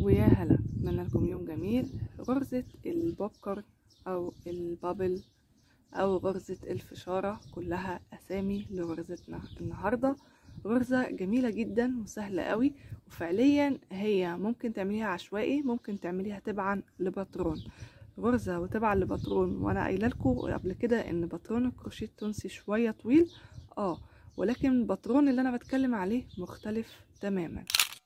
ويا هلا اتمنى لكم يوم جميل غرزة البوبكورن او البابل او غرزة الفشارة كلها اسامي لغرزتنا النهاردة غرزة جميلة جدا وسهلة قوي وفعليا هي ممكن تعمليها عشوائي ممكن تعمليها تبعا لباترون غرزة وتبعا لباترون وانا قايله لكم قبل كده ان باترون الكروشيه التونسي شوية طويل اه ولكن الباترون اللي انا بتكلم عليه مختلف تماما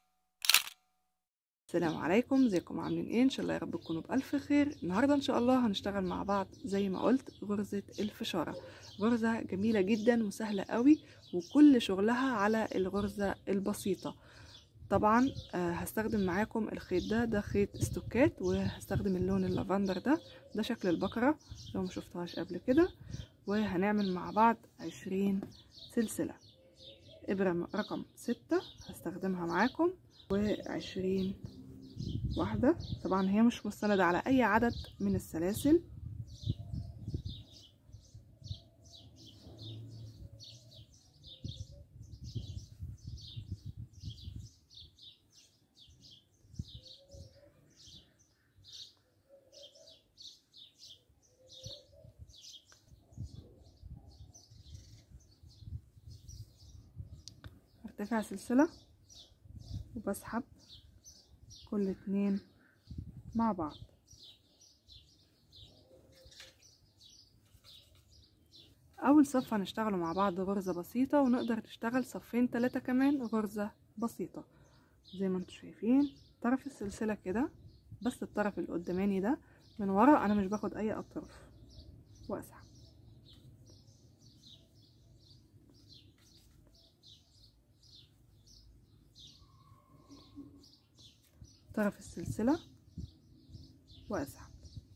السلام عليكم ازيكم عاملين ايه ان شاء الله يا رب تكونوا بالف خير النهارده ان شاء الله هنشتغل مع بعض زي ما قلت غرزه الفشاره غرزه جميله جدا وسهله قوي وكل شغلها على الغرزه البسيطه طبعا آه هستخدم معاكم الخيط ده ده خيط استوكات وهستخدم اللون اللافندر ده ده شكل البقره لو ما شفتهاش قبل كده وهنعمل مع بعض عشرين سلسله ابره رقم ستة هستخدمها معاكم وعشرين واحدة طبعا هي مش مستندة على أي عدد من السلاسل ارتفع سلسلة وبسحب كل اتنين مع بعض اول صف هنشتغلوا مع بعض غرزة بسيطة ونقدر نشتغل صفين تلاتة كمان غرزة بسيطة زي ما انتوا شايفين طرف السلسلة كده بس الطرف القداماني ده من ورا انا مش باخد اي اطراف واسحب طرف السلسلة وأسحب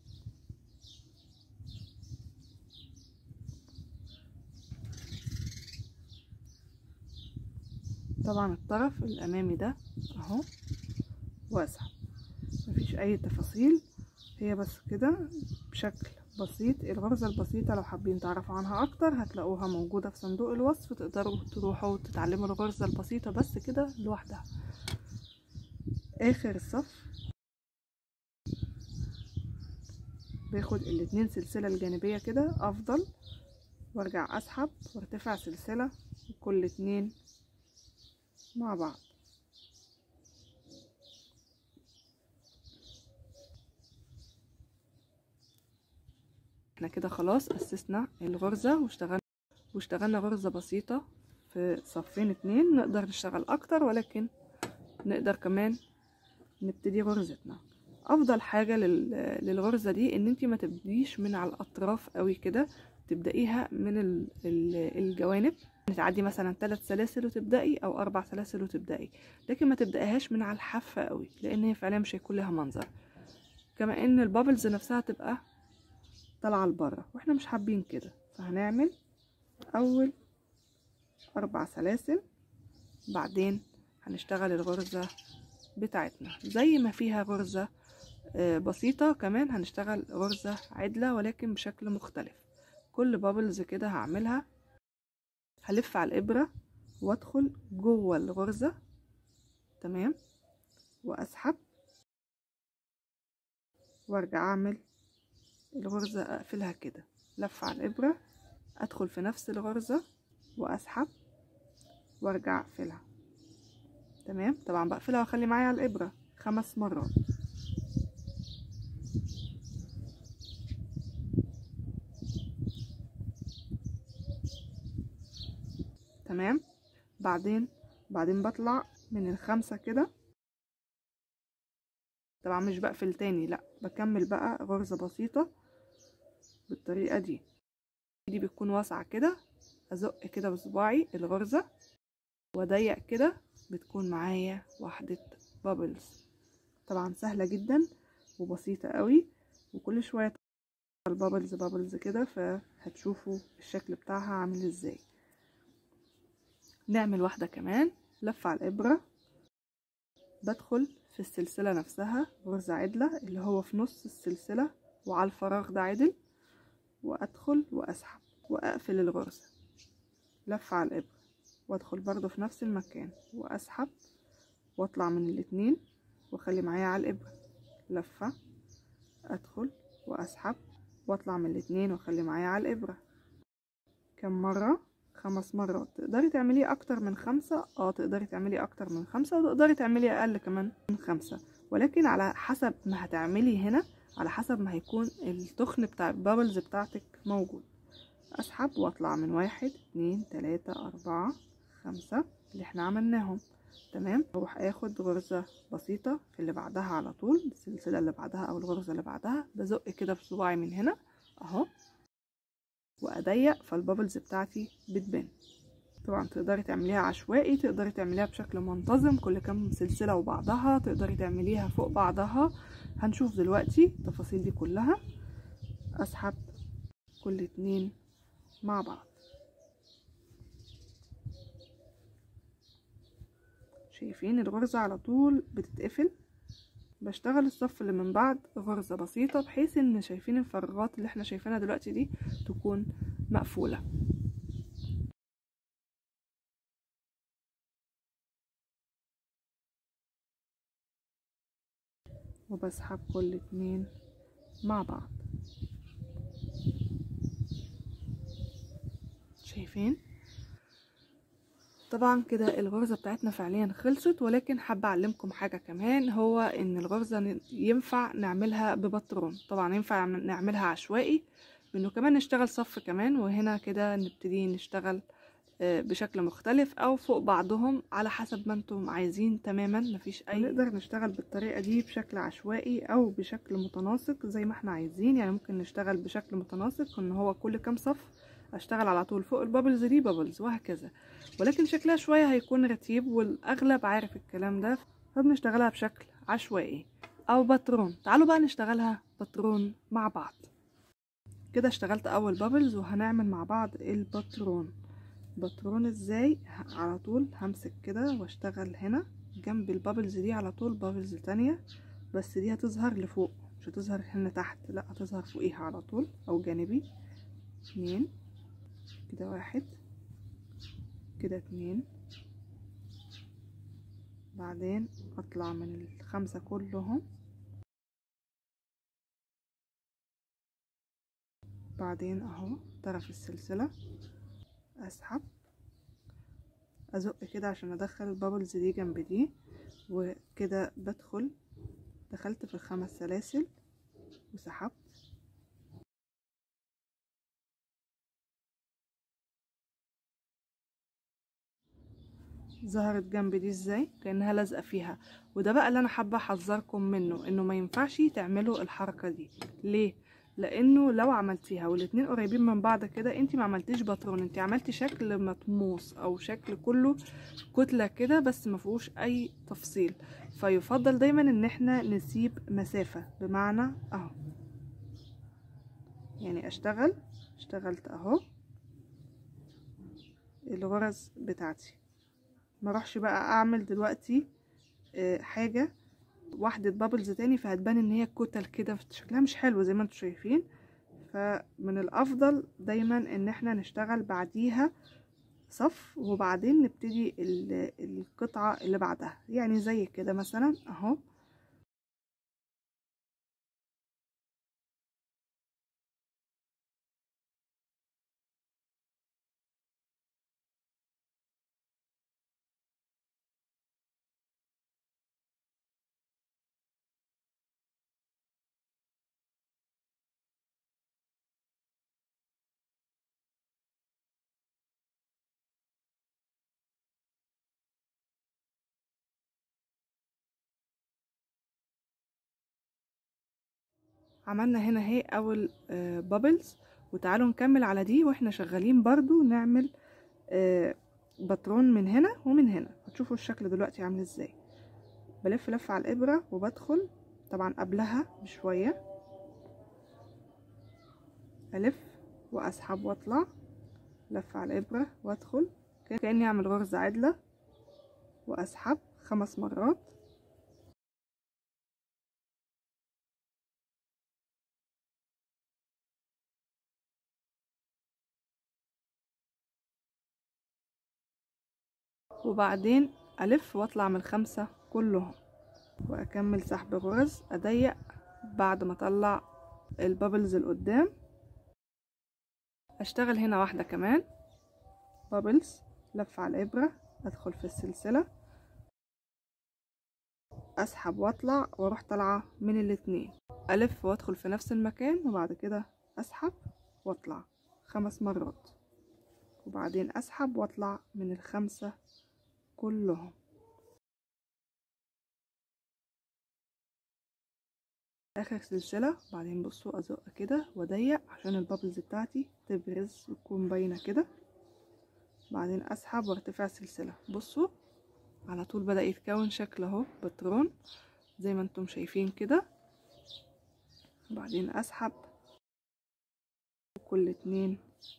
طبعا الطرف الأمامي ده أهو وأسحب مفيش أي تفاصيل هي بس كده بشكل بسيط الغرزة البسيطة لو حابين تعرفوا عنها أكتر هتلاقوها موجودة في صندوق الوصف تقدروا تروحوا تتعلموا الغرزة البسيطة بس كده لوحدها اخر الصف باخد الاتنين سلسلة الجانبية كده افضل وارجع اسحب وارتفع سلسلة وكل اتنين مع بعض احنا كده خلاص اسسنا الغرزة واشتغلنا واشتغلنا غرزة بسيطة في صفين اتنين نقدر نشتغل اكتر ولكن نقدر كمان نبتدي غرزتنا افضل حاجة للغرزة دي ان انتي ما تبديش من على الاطراف قوي كده تبدأيها من الجوانب تعدي مثلا ثلاث سلاسل وتبدأي او اربع سلاسل وتبدأي لكن ما تبدأيهاش من على الحافة قوي لان هي فعلا مش هيكون لها منظر كما ان البابلز نفسها تبقى طالعة لبره واحنا مش حابين كده فهنعمل اول اربع سلاسل بعدين هنشتغل الغرزة بتاعتنا زي ما فيها غرزة بسيطة كمان هنشتغل غرزة عدلة ولكن بشكل مختلف كل بابلز كده هعملها هلف على الإبرة وادخل جوه الغرزة تمام واسحب وارجع اعمل الغرزة اقفلها كده لف على الإبرة ادخل في نفس الغرزة واسحب وارجع اقفلها تمام طبعا بقفلها واخلي معايا على الابره خمس مرات تمام بعدين بعدين بطلع من الخمسه كده طبعا مش بقفل تاني لا بكمل بقى غرزه بسيطه بالطريقه دي دي بتكون واسعه كده ازق كده بصباعي الغرزه واضيق كده بتكون معايا واحدة بابلز طبعا سهلة جدا وبسيطة قوي وكل شوية البابلز بابلز كده فهتشوفوا الشكل بتاعها عامل ازاي نعمل واحدة كمان لف على الإبرة بدخل في السلسلة نفسها غرزة عدلة اللي هو في نص السلسلة وعلى الفراغ ده عدل وأدخل وأسحب وأقفل الغرزة لف على الإبرة وادخل برضو في نفس المكان واسحب واطلع من الاتنين واخلي معايا على الابره لفه ادخل واسحب واطلع من الاتنين واخلي معايا على الابره كم مره خمس مرات تقدري تعمليه اكتر من خمسة اه تقدري تعملي اكتر من خمسة وتقدري تعملي اقل كمان من خمسة ولكن على حسب ما هتعملي هنا على حسب ما هيكون التخن بتاع البابلز بتاعتك موجود اسحب واطلع من واحد اتنين تلاتة اربعة خمسة اللي احنا عملناهم تمام اروح اخد غرزة بسيطة في اللي بعدها على طول السلسلة اللي بعدها او الغرزة اللي بعدها بزق كده في صباعي من هنا اهو واضيق فالبابلز بتاعتي بتبان طبعا تقدري تعمليها عشوائي تقدري تعمليها بشكل منتظم كل كام سلسلة وبعضها تقدري تعمليها فوق بعضها هنشوف دلوقتي التفاصيل دي كلها اسحب كل اتنين مع بعض شايفين الغرزة على طول بتتقفل بشتغل الصف اللي من بعد غرزة بسيطة بحيث ان شايفين الفراغات اللي احنا شايفينها دلوقتي دي تكون مقفولة وبسحب كل اتنين مع بعض شايفين طبعا كده الغرزة بتاعتنا فعليا خلصت ولكن حابة اعلمكم حاجة كمان هو ان الغرزة ينفع نعملها ببطرون طبعا ينفع نعملها عشوائي بانه كمان نشتغل صف كمان وهنا كده نبتدي نشتغل بشكل مختلف او فوق بعضهم على حسب ما انتم عايزين تماما مفيش اي نقدر نشتغل بالطريقة دي بشكل عشوائي او بشكل متناسق زي ما احنا عايزين يعني ممكن نشتغل بشكل متناسق ان هو كل كام صف اشتغل على طول فوق البابلز دي بابلز وهكذا ولكن شكلها شوية هيكون رتيب والاغلب عارف الكلام ده فبنشتغلها بشكل عشوائي او باترون تعالوا بقى نشتغلها باترون مع بعض كده اشتغلت اول بابلز وهنعمل مع بعض الباترون باترون ازاي على طول همسك كده واشتغل هنا جنب البابلز دي على طول بابلز تانية بس دي هتظهر لفوق مش هتظهر هنا تحت لا هتظهر فوقيها على طول او جانبي اتنين كده واحد كده اتنين بعدين اطلع من الخمسة كلهم بعدين اهو طرف السلسلة اسحب ازق كده عشان ادخل البابلز دي جنب دي وكده بدخل دخلت في الخمس سلاسل وسحبت ظهرت جنب دي ازاي كانها لازقه فيها وده بقى اللي انا حابه احذركم منه انه ما ينفعش تعملوا الحركه دي ليه لانه لو عملتيها والاتنين قريبين من بعض كده انت ما عملتيش باترون انت عملتي شكل مطموس او شكل كله كتله كده بس ما فيهوش اي تفصيل فيفضل دايما ان احنا نسيب مسافه بمعنى اهو يعني اشتغل اشتغلت اهو الغرز بتاعتي ما اروحش بقى اعمل دلوقتي حاجه واحدة بابلز تاني فهتبان ان هي كتل كده شكلها مش حلو زي ما انتم شايفين فمن الافضل دايما ان احنا نشتغل بعديها صف وبعدين نبتدي القطعة اللي بعدها يعني زي كده مثلا اهو عملنا هنا اهي اول بابلز وتعالوا نكمل على دي واحنا شغالين برضو نعمل باترون من هنا ومن هنا هتشوفوا الشكل دلوقتي عامل ازاي بلف لفة على الابرة وبدخل طبعا قبلها بشوية الف واسحب واطلع لفة على الابرة وادخل كأني اعمل غرزة عدلة واسحب خمس مرات وبعدين ألف وأطلع من الخمسة كلهم واكمل سحب غرز اضيق بعد ما اطلع البابلز لقدام اشتغل هنا واحدة كمان بابلز لف على الابرة ادخل في السلسلة اسحب واطلع واروح طالعة من الاتنين الف وادخل في نفس المكان وبعد كده اسحب واطلع خمس مرات وبعدين اسحب واطلع من الخمسة كلهم اخر سلسلة بعدين بصوا ازق كده واضيق عشان البابلز بتاعتي تبرز وتكون باينة كده بعدين اسحب وارتفع سلسلة بصوا على طول بدأ يتكون شكل اهو باترون زي ما انتم شايفين كده وبعدين اسحب كل اتنين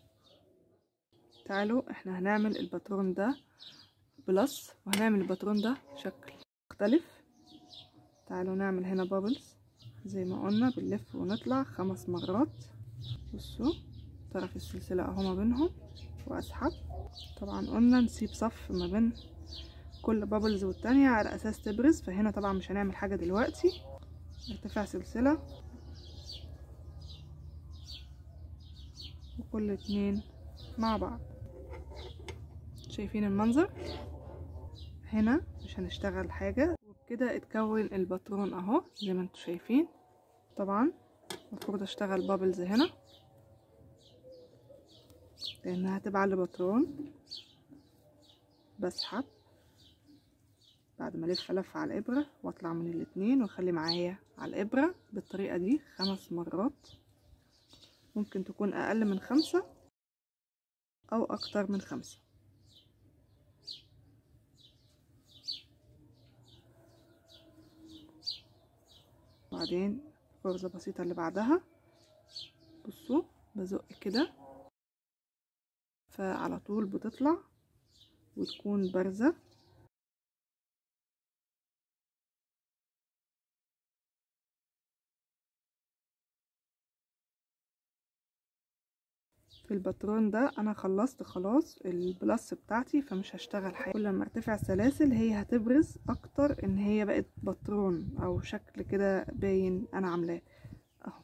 تعالوا احنا هنعمل الباترون ده بلس وهنعمل الباترون ده شكل مختلف تعالوا نعمل هنا بابلز زي ما قلنا بنلف ونطلع خمس مرات بصوا طرف السلسلة اهو ما بينهم واسحب طبعا قلنا نسيب صف ما بين كل بابلز والتانية على اساس تبرز فهنا طبعا مش هنعمل حاجة دلوقتي ارتفاع سلسلة وكل اتنين مع بعض شايفين المنظر هنا مش هنشتغل حاجة وبكده اتكون الباترون اهو زي ما انتم شايفين طبعا المفروض اشتغل بابلز هنا لانها تبع الباترون بسحب بعد ما الف لفه على الابره واطلع من الاتنين واخلي معايا على الابره بالطريقه دي خمس مرات ممكن تكون اقل من خمسة او اكتر من خمسة بعدين غرزة بسيطة اللي بعدها بصوا بزق كده فعلى طول بتطلع وتكون بارزة في الباترون ده انا خلصت خلاص البلس بتاعتي فمش هشتغل حاجه كل ما ارتفع سلاسل هي هتبرز اكتر ان هي بقت باترون او شكل كده باين انا عاملاه اهو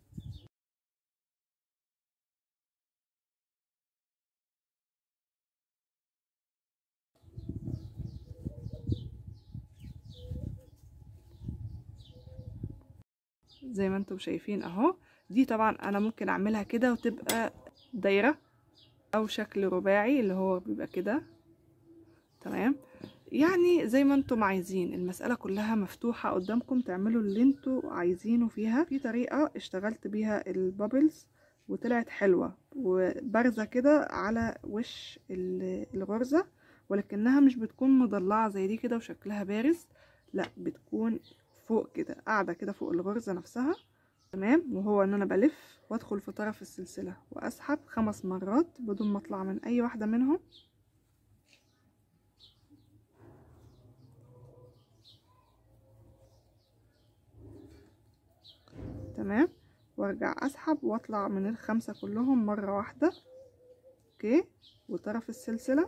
زي ما انتم شايفين اهو دي طبعا انا ممكن اعملها كده وتبقى دايرة او شكل رباعي اللي هو بيبقى كده تمام يعني زي ما انتم عايزين المسألة كلها مفتوحة قدامكم تعملوا اللي انتوا عايزينه فيها في طريقة اشتغلت بيها البابلز وطلعت حلوة وبارزة كده على وش الغرزة ولكنها مش بتكون مضلعة زي دي كده وشكلها بارز لا بتكون فوق كده قاعدة كده فوق الغرزة نفسها تمام وهو ان انا بلف وادخل في طرف السلسلة واسحب خمس مرات بدون ما اطلع من اي واحدة منهم تمام وارجع اسحب واطلع من الخمسة كلهم مرة واحدة اوكي وطرف السلسلة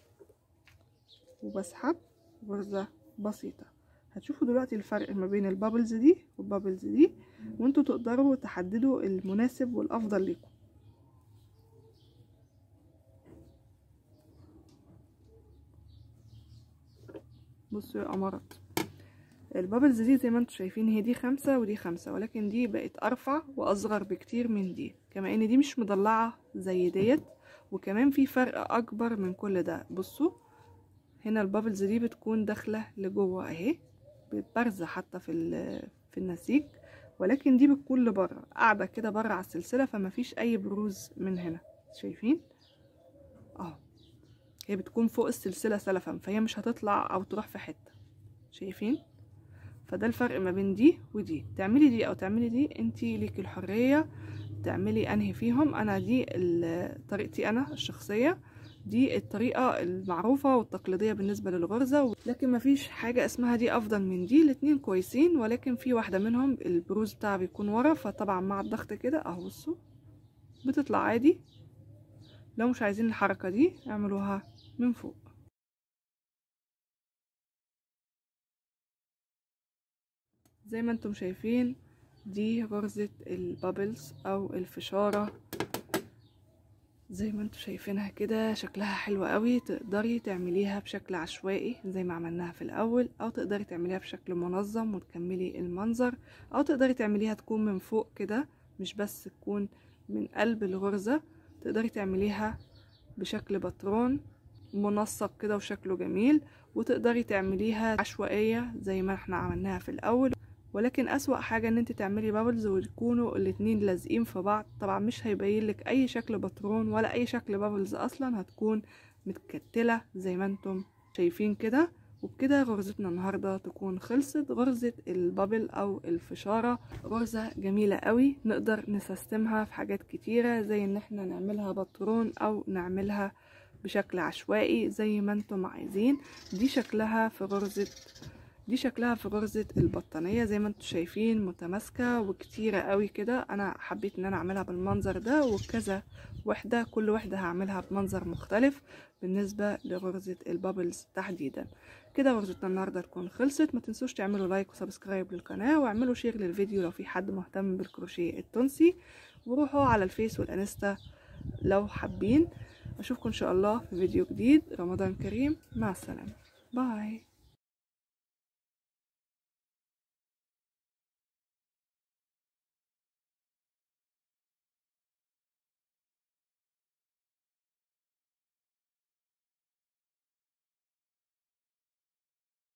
وبسحب غرزة بسيطة هتشوفوا دلوقتي الفرق ما بين البابلز دي والبابلز دي وانتوا تقدروا تحددوا المناسب والافضل ليكم بصوا يا امارات البابلز دي زي ما انتوا شايفين هي دي خمسة ودي خمسة ولكن دي بقت ارفع واصغر بكتير من دي كما ان دي مش مضلعة زي ديت وكمان في فرق اكبر من كل ده بصوا هنا البابلز دي بتكون داخلة لجوه اهي بارزة حتى في في النسيج ولكن دي بتكون لبره قاعدة كده بره على السلسلة فما فيش اي بروز من هنا شايفين اهو هي بتكون فوق السلسلة سلفا فهي مش هتطلع او تروح في حتة شايفين فده الفرق ما بين دي ودي تعملي دي او تعملي دي انتي ليكي الحرية تعملي انهي فيهم انا دي طريقتي انا الشخصية دي الطريقة المعروفة والتقليدية بالنسبة للغرزة لكن مفيش حاجة اسمها دي افضل من دي الاتنين كويسين ولكن في واحدة منهم البروز بتاعها بيكون ورا فطبعا مع الضغط كده اهو بصوا بتطلع عادي لو مش عايزين الحركة دي اعملوها من فوق زي ما انتم شايفين دي غرزة البابلز او الفشارة زي ما انتم شايفينها كده شكلها حلو قوي تقدري تعمليها بشكل عشوائي زي ما عملناها في الاول او تقدري تعمليها بشكل منظم وتكملي المنظر او تقدري تعمليها تكون من فوق كده مش بس تكون من قلب الغرزة تقدري تعمليها بشكل باترون منسق كده وشكله جميل وتقدري تعمليها عشوائية زي ما احنا عملناها في الاول ولكن اسوأ حاجة ان انت تعملي بابلز ويكونوا الاتنين لازقين في بعض طبعا مش هيبين لك اي شكل باترون ولا اي شكل بابلز اصلا هتكون متكتلة زي ما انتم شايفين كده وبكده غرزتنا النهاردة تكون خلصت غرزة البابل او الفشارة غرزة جميلة قوي نقدر نسستمها في حاجات كتيرة زي ان احنا نعملها باترون او نعملها بشكل عشوائي زي ما انتم عايزين دي شكلها في غرزة دي شكلها في غرزة البطانية زي ما انتم شايفين متماسكة وكتيرة قوي كده انا حبيت ان انا اعملها بالمنظر ده وكذا وحدة كل وحدة هعملها بمنظر مختلف بالنسبة لغرزة البابلز تحديدا كده غرزتنا النهاردة تكون خلصت ما تنسوش تعملوا لايك وسبسكرايب للقناة واعملوا شير للفيديو لو في حد مهتم بالكروشيه التونسي وروحوا على الفيس والانستا لو حابين اشوفكم ان شاء الله في فيديو جديد رمضان كريم مع السلامة باي